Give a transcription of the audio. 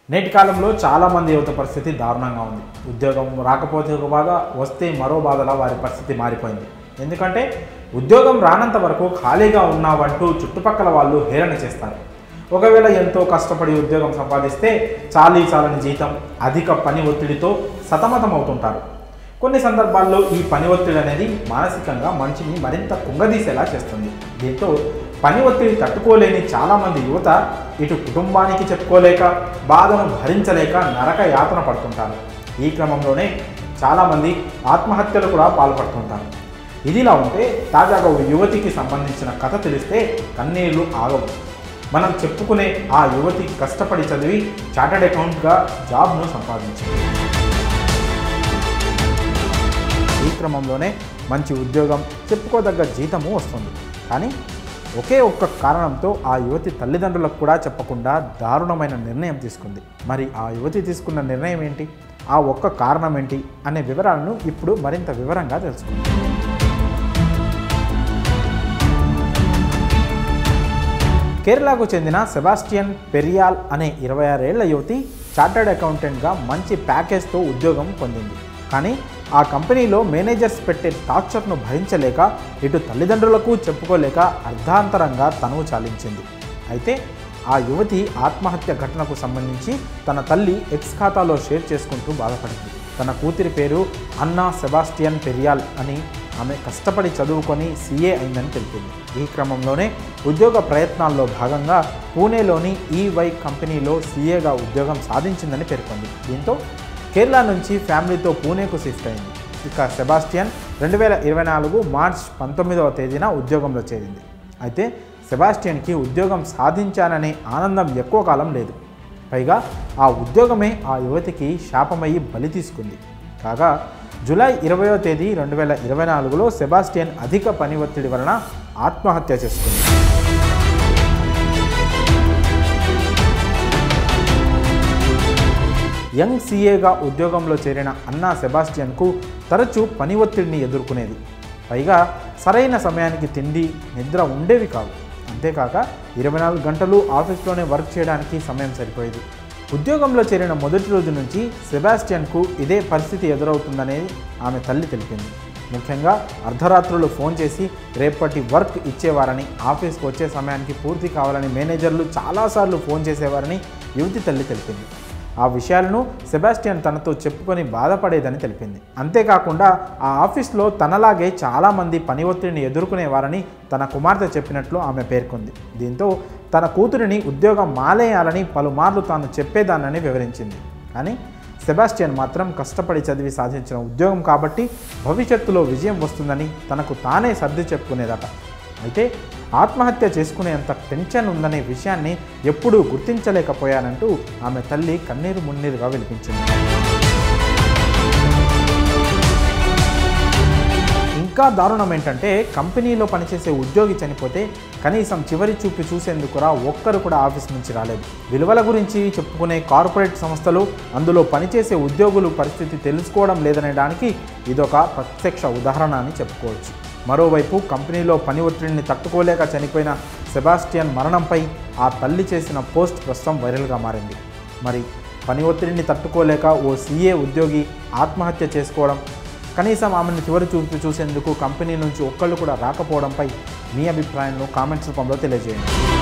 నేటి కాలంలో చాలామంది యువత పరిస్థితి దారుణంగా ఉంది ఉద్యోగం రాకపోతే ఒక బాధ వస్తే మరో బాధలా వారి పరిస్థితి మారిపోయింది ఎందుకంటే ఉద్యోగం రానంత వరకు ఖాళీగా ఉన్నావంటూ చుట్టుపక్కల వాళ్ళు హేళన చేస్తారు ఒకవేళ ఎంతో కష్టపడి ఉద్యోగం సంపాదిస్తే చాలీ చాలని జీతం అధిక పని ఒత్తిడితో సతమతం అవుతుంటారు కొన్ని సందర్భాల్లో ఈ పని ఒత్తిడి అనేది మానసికంగా మనిషిని మరింత కుంగదీసేలా చేస్తుంది దీంతో పని ఒత్తిడి తట్టుకోలేని చాలామంది యువత ఇటు కుటుంబానికి చెప్పుకోలేక బాధను భరించలేక నరక యాతన పడుతుంటారు ఈ క్రమంలోనే చాలామంది ఆత్మహత్యలు కూడా పాల్పడుతుంటారు ఇదిలా ఉంటే తాజాగా ఓ యువతికి సంబంధించిన కథ తెలిస్తే కన్నీళ్లు ఆగవు మనం చెప్పుకునే ఆ యువతి కష్టపడి చదివి చార్టెడ్ అకౌంట్గా జాబ్ను సంపాదించింది ఈ క్రమంలోనే మంచి ఉద్యోగం చెప్పుకోదగ్గ జీతము వస్తుంది కానీ ఒకే ఒక్క కారణంతో ఆ యువతి తల్లిదండ్రులకు కూడా చెప్పకుండా దారుణమైన నిర్ణయం తీసుకుంది మరి ఆ యువతి తీసుకున్న నిర్ణయం ఏంటి ఆ ఒక్క కారణం ఏంటి అనే వివరాలను ఇప్పుడు మరింత వివరంగా తెలుసుకుందాం కేరళకు చెందిన సెబాస్టియన్ పెరియాల్ అనే ఇరవై ఆరేళ్ల యువతి చార్టర్డ్ అకౌంటెంట్గా మంచి ప్యాకేజ్తో ఉద్యోగం పొందింది కానీ ఆ కంపెనీలో మేనేజర్స్ పెట్టే టార్చర్ను భరించలేక ఇటు తల్లిదండ్రులకు చెప్పుకోలేక అర్ధాంతరంగా తనువు చాలించింది అయితే ఆ యువతి ఆత్మహత్య ఘటనకు సంబంధించి తన తల్లి ఎక్స్ ఖాతాలో షేర్ చేసుకుంటూ బాధపడింది తన కూతురి పేరు అన్నా సెబాస్టియన్ పెరియాల్ అని ఆమె కష్టపడి చదువుకొని సీఏ అయిందని తెలిపింది ఈ క్రమంలోనే ఉద్యోగ ప్రయత్నాల్లో భాగంగా పూణేలోని ఈవై కంపెనీలో సీఏగా ఉద్యోగం సాధించిందని పేర్కొంది దీంతో కేరళ నుంచి ఫ్యామిలీతో పూణేకు షిఫ్ట్ అయింది ఇక సెబాస్టియన్ రెండు వేల ఇరవై నాలుగు మార్చ్ పంతొమ్మిదవ తేదీన ఉద్యోగంలో చేరింది అయితే సెబాస్టియన్కి ఉద్యోగం సాధించాననే ఆనందం ఎక్కువ కాలం లేదు పైగా ఆ ఉద్యోగమే ఆ యువతికి శాపమయ్యి బలి తీసుకుంది కాగా జూలై ఇరవయో తేదీ రెండు వేల ఇరవై నాలుగులో సెబాస్టియన్ అధిక పని ఒత్తిడి వలన ఆత్మహత్య చేసుకుంది యంగ్ సీఏగా ఉద్యోగంలో చేరిన అన్నా సెబాస్టియన్కు తరచూ పని ఒత్తిడిని ఎదుర్కొనేది పైగా సరైన సమయానికి తిండి నిద్ర ఉండేవి కావు అంతేకాక ఇరవై నాలుగు గంటలు ఆఫీస్లోనే వర్క్ చేయడానికి సమయం సరిపోయేది ఉద్యోగంలో చేరిన మొదటి రోజు నుంచి సెబాస్టియన్కు ఇదే పరిస్థితి ఎదురవుతుందనేది ఆమె తల్లి తెలిపింది ముఖ్యంగా అర్ధరాత్రులు ఫోన్ చేసి రేపటి వర్క్ ఇచ్చేవారని ఆఫీస్కి వచ్చే సమయానికి పూర్తి కావాలని మేనేజర్లు చాలాసార్లు ఫోన్ చేసేవారని యువతి తల్లి తెలిపింది ఆ విషయాలను సెబాస్టియన్ తనతో చెప్పుకొని బాధపడేదని తెలిపింది అంతేకాకుండా ఆ ఆఫీస్లో తనలాగే చాలామంది పని ఒత్తిడిని ఎదుర్కొనేవారని తన కుమార్తె చెప్పినట్లు ఆమె పేర్కొంది దీంతో తన కూతురిని ఉద్యోగం మాలేయాలని పలుమార్లు తాను చెప్పేదానని వివరించింది కానీ సెబాస్టియన్ మాత్రం కష్టపడి చదివి సాధించిన ఉద్యోగం కాబట్టి భవిష్యత్తులో విజయం వస్తుందని తనకు తానే సర్ది చెప్పుకునేదట అయితే ఆత్మహత్య చేసుకునేంత టెన్షన్ ఉందనే విషయాన్ని ఎప్పుడూ గుర్తించలేకపోయానంటూ ఆమె తల్లి కన్నీరు మున్నీరుగా వినిపించింది ఇంకా దారుణం ఏంటంటే కంపెనీలో పనిచేసే ఉద్యోగి చనిపోతే కనీసం చివరి చూపి చూసేందుకురా ఒక్కరు కూడా ఆఫీస్ నుంచి రాలేదు విలువల గురించి చెప్పుకునే కార్పొరేట్ సంస్థలు అందులో పనిచేసే ఉద్యోగులు పరిస్థితి తెలుసుకోవడం లేదనడానికి ఇదొక ప్రత్యక్ష ఉదాహరణ అని చెప్పుకోవచ్చు మరోవైపు కంపెనీలో పని ఒత్తిడిని తట్టుకోలేక చనిపోయిన సెబాస్టియన్ మరణంపై ఆ తల్లి చేసిన పోస్ట్ ప్రస్తుతం వైరల్గా మారింది మరి పని ఒత్తిడిని తట్టుకోలేక ఓ సీఏ ఉద్యోగి ఆత్మహత్య చేసుకోవడం కనీసం ఆమెను చివరి చూపి చూసేందుకు కంపెనీ నుంచి ఒక్కళ్ళు కూడా రాకపోవడంపై మీ అభిప్రాయాలను కామెంట్స్ రూపంలో తెలియజేయండి